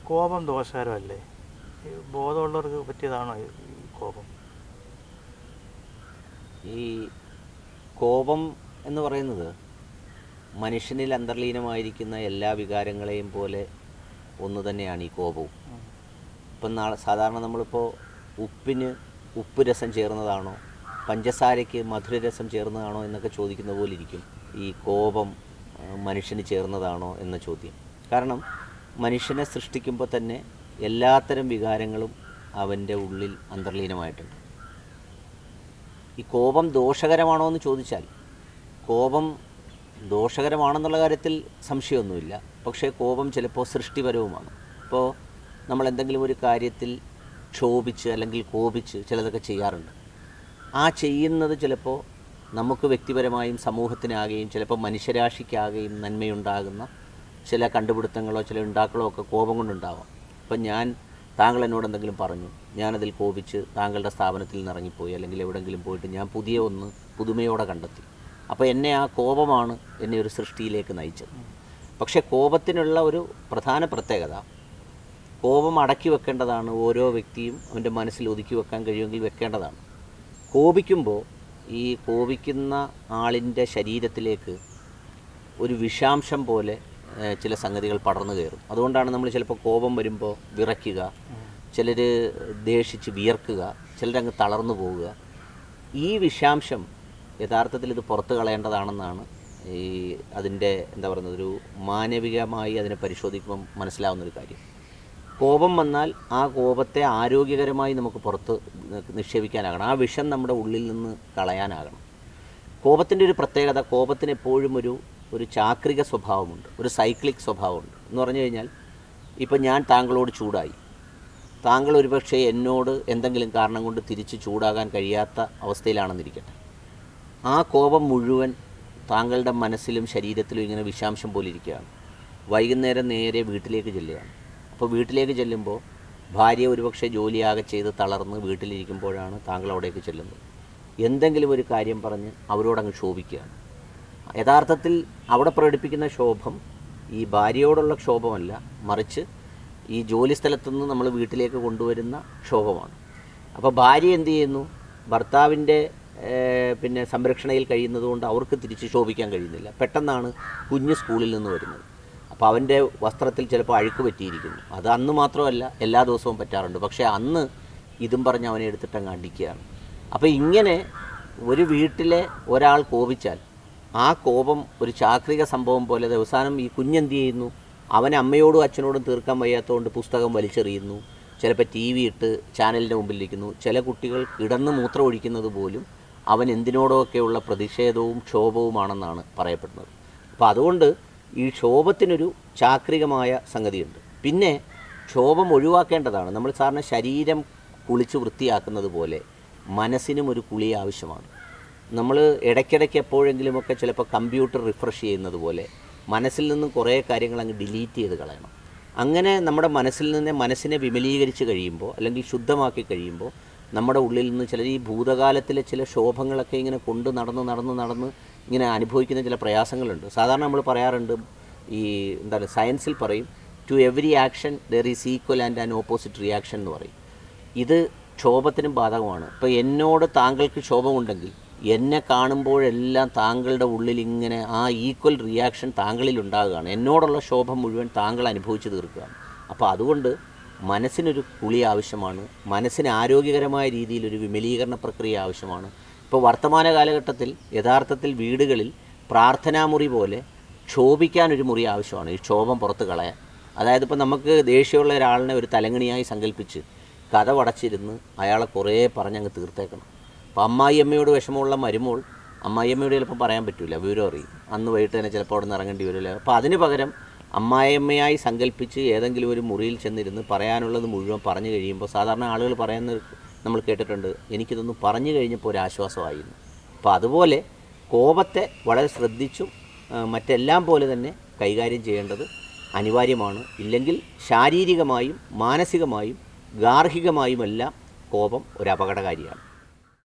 കോപം ദോഷകരമല്ലേ ഈ ബോധമുള്ളവർക്ക് പറ്റിയതാണോ ഈ ഈ കോപം ഈ കോപം എന്ന് പറയുന്നത് മനുഷ്യനിൽ അന്തർലീനമായിരിക്കുന്ന എല്ലാ വികാരങ്ങളെയും പോലെ ഒന്ന് തന്നെയാണ് ഈ കോപവും ഉം. ഇപ്പം നാളെ സാധാരണ നമ്മളിപ്പോൾ ഉപ്പിന് ഉപ്പ് രസം ചേർന്നതാണോ പഞ്ചസാരയ്ക്ക് മധുരരസം ചേർന്നതാണോ എന്നൊക്കെ ചോദിക്കുന്ന പോലെ ഇരിക്കും ഈ കോപം ആ, മനുഷ്യന് ചേർന്നതാണോ എന്ന ചോദ്യം കാരണം മനുഷ്യനെ സൃഷ്ടിക്കുമ്പോൾ തന്നെ എല്ലാത്തരം വികാരങ്ങളും അവൻ്റെ ഉള്ളിൽ അന്തർലീനമായിട്ടുണ്ട് ഈ കോപം ദോഷകരമാണോ എന്ന് ചോദിച്ചാൽ കോപം ദോഷകരമാണെന്നുള്ള കാര്യത്തിൽ സംശയമൊന്നുമില്ല പക്ഷേ കോപം ചിലപ്പോൾ സൃഷ്ടിപരവുമാണ് ഇപ്പോൾ നമ്മൾ എന്തെങ്കിലും ഒരു കാര്യത്തിൽ ക്ഷോഭിച്ച് അല്ലെങ്കിൽ കോപിച്ച് ചിലതൊക്കെ ചെയ്യാറുണ്ട് ആ ചെയ്യുന്നത് ചിലപ്പോൾ നമുക്ക് വ്യക്തിപരമായും സമൂഹത്തിനാകുകയും ചിലപ്പോൾ മനുഷ്യരാശിക്കാകുകയും നന്മയുണ്ടാകുന്ന ചില കണ്ടുപിടുത്തങ്ങളോ ചില ഉണ്ടാക്കളോ ഒക്കെ കോപം കൊണ്ടുണ്ടാവാം ഇപ്പം ഞാൻ താങ്കൾ എന്നോട് എന്തെങ്കിലും പറഞ്ഞു ഞാനതിൽ കോപിച്ച് താങ്കളുടെ സ്ഥാപനത്തിൽ നിന്ന് ഇറങ്ങിപ്പോയി അല്ലെങ്കിൽ എവിടെയെങ്കിലും പോയിട്ട് ഞാൻ പുതിയ ഒന്ന് പുതുമയോടെ കണ്ടെത്തി അപ്പോൾ എന്നെ ആ കോപമാണ് എന്നെ ഒരു സൃഷ്ടിയിലേക്ക് നയിച്ചത് പക്ഷേ കോപത്തിനുള്ള ഒരു പ്രധാന പ്രത്യേകത കോപം അടക്കി വെക്കേണ്ടതാണ് ഓരോ വ്യക്തിയും അവൻ്റെ മനസ്സിൽ ഒതുക്കി വെക്കാൻ കഴിയുമെങ്കിൽ വെക്കേണ്ടതാണ് കോപിക്കുമ്പോൾ ഈ കോപിക്കുന്ന ആളിൻ്റെ ശരീരത്തിലേക്ക് ഒരു വിഷാംശം പോലെ ഏഹ്, ചില സംഗതികൾ പടർന്നു കയറും അതുകൊണ്ടാണ് നമ്മൾ ചിലപ്പോൾ കോപം വരുമ്പോൾ വിറയ്ക്കുക ചിലർ ദേഷിച്ച് വിയർക്കുക ചിലരങ്ങ് തളർന്നു പോവുക ഈ വിഷാംശം യഥാർത്ഥത്തിൽ ഇത് പുറത്ത് കളയേണ്ടതാണെന്നാണ് ഈ അതിൻ്റെ എന്താ പറയുന്നത് ഒരു മാനവികമായി അതിനെ പരിശോധിക്കുമ്പം മനസ്സിലാവുന്നൊരു കാര്യം കോപം വന്നാൽ ആ കോപത്തെ ആരോഗ്യകരമായി നമുക്ക് പുറത്ത് നിക്ഷേപിക്കാനാകണം ആ വിഷം നമ്മുടെ ഉള്ളിൽ നിന്ന് കളയാനാകണം കോപത്തിൻ്റെ ഒരു പ്രത്യേകത കോപത്തിന് എപ്പോഴും ഒരു ഒരു ചാക്രിക സ്വഭാവമുണ്ട് ഒരു സൈക്ലിക് സ്വഭാവമുണ്ട് എന്ന് പറഞ്ഞു കഴിഞ്ഞാൽ ഇപ്പം ഞാൻ താങ്കളോട് ചൂടായി താങ്കൾ ഒരുപക്ഷെ എന്നോട് എന്തെങ്കിലും കാരണം കൊണ്ട് തിരിച്ച് ചൂടാകാൻ കഴിയാത്ത അവസ്ഥയിലാണെന്നിരിക്കട്ടെ ആ കോപം മുഴുവൻ താങ്കളുടെ മനസ്സിലും ശരീരത്തിലും ഇങ്ങനെ വിഷാംശം പോലെ ഇരിക്കുകയാണ് വൈകുന്നേരം നേരെ വീട്ടിലേക്ക് ചെല്ലുകയാണ് അപ്പോൾ വീട്ടിലേക്ക് ചെല്ലുമ്പോൾ ഭാര്യ ഒരുപക്ഷെ ജോലിയാകെ ചെയ്ത് തളർന്ന് വീട്ടിലിരിക്കുമ്പോഴാണ് താങ്കൾ അവിടേക്ക് ചെല്ലുന്നത് എന്തെങ്കിലും ഒരു കാര്യം പറഞ്ഞ് അവരോടങ്ങ് ശോഭിക്കുകയാണ് യഥാർത്ഥത്തിൽ അവിടെ പ്രകടിപ്പിക്കുന്ന ക്ഷോഭം ഈ ഭാര്യയോടുള്ള ക്ഷോഭമല്ല മറിച്ച് ഈ ജോലി സ്ഥലത്തുനിന്ന് നമ്മൾ വീട്ടിലേക്ക് കൊണ്ടുവരുന്ന ക്ഷോഭമാണ് അപ്പോൾ ഭാര്യ എന്ത് ചെയ്യുന്നു ഭർത്താവിൻ്റെ ഏഹ്, പിന്നെ സംരക്ഷണയിൽ കഴിയുന്നത് കൊണ്ട് അവർക്ക് തിരിച്ച് ശോഭിക്കാൻ കഴിയുന്നില്ല പെട്ടെന്നാണ് കുഞ്ഞ് സ്കൂളിൽ നിന്ന് വരുന്നത് അപ്പോൾ അവൻ്റെ വസ്ത്രത്തിൽ ചിലപ്പോൾ അഴുക്ക് പറ്റിയിരിക്കുന്നു അത് അന്ന് മാത്രമല്ല എല്ലാ ദിവസവും പറ്റാറുണ്ട് പക്ഷേ അന്ന് ഇതും പറഞ്ഞ് അവനെ എടുത്തിട്ടങ്ങ് അടിക്കുകയാണ് അപ്പോൾ ഇങ്ങനെ ഒരു വീട്ടിലെ ഒരാൾ കോപിച്ചാൽ ആ കോപം ഒരു ചാക്രിക സംഭവം പോലെ അവസാനം ഈ കുഞ്ഞെന്ത് ചെയ്യുന്നു അവൻ അമ്മയോടും അച്ഛനോടും തീർക്കാൻ വയ്യാത്തതുകൊണ്ട് പുസ്തകം വലിച്ചെറിയുന്നു ചിലപ്പോൾ ടി വി ഇട്ട് ചാനലിൻ്റെ മുമ്പിലിരിക്കുന്നു ചില കുട്ടികൾ കിടന്ന് മൂത്രം ഒഴിക്കുന്നത് പോലും അവൻ എന്തിനോടൊക്കെയുള്ള പ്രതിഷേധവും ക്ഷോഭവുമാണെന്നാണ് പറയപ്പെടുന്നത് അപ്പോൾ അതുകൊണ്ട് ഈ ക്ഷോഭത്തിനൊരു ചാക്രികമായ സംഗതിയുണ്ട് പിന്നെ ക്ഷോഭം ഒഴിവാക്കേണ്ടതാണ് നമ്മൾ സാറിന് ശരീരം കുളിച്ച് വൃത്തിയാക്കുന്നത് പോലെ മനസ്സിനും ഒരു കുളി ആവശ്യമാണ് നമ്മൾ ഇടയ്ക്കിടയ്ക്ക് എപ്പോഴെങ്കിലുമൊക്കെ ചിലപ്പോൾ കമ്പ്യൂട്ടർ റിഫ്രഷ് ചെയ്യുന്നത് പോലെ മനസ്സിൽ നിന്ന് കുറേ കാര്യങ്ങൾ അങ്ങ് ഡിലീറ്റ് ചെയ്ത് കളയണം അങ്ങനെ നമ്മുടെ മനസ്സിൽ നിന്ന് മനസ്സിനെ വിമലീകരിച്ച് കഴിയുമ്പോൾ അല്ലെങ്കിൽ ശുദ്ധമാക്കി കഴിയുമ്പോൾ നമ്മുടെ ഉള്ളിൽ നിന്ന് ചില ഈ ഭൂതകാലത്തിലെ ചില ശോഭങ്ങളൊക്കെ ഇങ്ങനെ കൊണ്ട് നടന്ന് നടന്ന് നടന്ന് ഇങ്ങനെ അനുഭവിക്കുന്ന ചില പ്രയാസങ്ങളുണ്ട് സാധാരണ നമ്മൾ പറയാറുണ്ട് ഈ എന്താണ് സയൻസിൽ പറയും to every action there is equal and an opposite reaction എന്ന് പറയും ഇത് ക്ഷോഭത്തിനും ബാധകമാണ് ഇപ്പോൾ എന്നോട് താങ്കൾക്ക് ക്ഷോഭമുണ്ടെങ്കിൽ എന്നെ കാണുമ്പോഴെല്ലാം താങ്കളുടെ ഉള്ളിൽ ഇങ്ങനെ ആ ഈക്വൽ റിയാക്ഷൻ താങ്കളിൽ ഉണ്ടാകുകയാണ് എന്നോടുള്ള ക്ഷോഭം മുഴുവൻ താങ്കൾ അനുഭവിച്ചു തീർക്കുകയാണ് അപ്പോൾ അതുകൊണ്ട് മനസ്സിനൊരു കുളി ആവശ്യമാണ് മനസ്സിന് ആരോഗ്യകരമായ രീതിയിൽ ഒരു വിമലീകരണ പ്രക്രിയ ആവശ്യമാണ് ഇപ്പോൾ വർത്തമാന കാലഘട്ടത്തിൽ യഥാർത്ഥത്തിൽ വീടുകളിൽ പ്രാർത്ഥനാമുറി പോലെ ക്ഷോഭിക്കാനൊരു മുറി ആവശ്യമാണ് ഈ ക്ഷോഭം പുറത്ത് കളയാൻ അതായത് ഇപ്പോൾ നമുക്ക് ദേഷ്യമുള്ള ഒരാളിനെ ഒരു തലങ്ങണിയായി സങ്കല്പിച്ച് കഥ വടച്ചിരുന്ന് അയാളെ കുറേ പറഞ്ഞങ്ങ് തീർത്തേക്കണം അപ്പോൾ അമ്മായിയമ്മയോട് വിഷമമുള്ള മരുമോൾ അമ്മായിയമ്മയോട് ചിലപ്പോൾ പറയാൻ പറ്റില്ല വിവരം അറിയും അന്ന് വൈകിട്ട് തന്നെ ചിലപ്പോൾ അവിടെ നിന്ന് ഇറങ്ങേണ്ടി വരില്ല അപ്പോൾ അതിന് പകരം അമ്മായിയമ്മയായി സങ്കല്പിച്ച് ഏതെങ്കിലും ഒരു മുറിയിൽ ചെന്നിരുന്ന് പറയാനുള്ളത് മുഴുവൻ പറഞ്ഞു കഴിയുമ്പോൾ സാധാരണ ആളുകൾ പറയുന്ന നമ്മൾ കേട്ടിട്ടുണ്ട് എനിക്കിതൊന്നും പറഞ്ഞു കഴിഞ്ഞപ്പോൾ ഒരു ആശ്വാസമായിരുന്നു അപ്പോൾ അതുപോലെ കോപത്തെ വളരെ ശ്രദ്ധിച്ചും ആ, മറ്റെല്ലാം പോലെ തന്നെ കൈകാര്യം ചെയ്യേണ്ടത് അനിവാര്യമാണ് ഇല്ലെങ്കിൽ ശാരീരികമായും മാനസികമായും ഗാർഹികമായുമെല്ലാം കോപം ഒരു അപകടകാരിയാണ്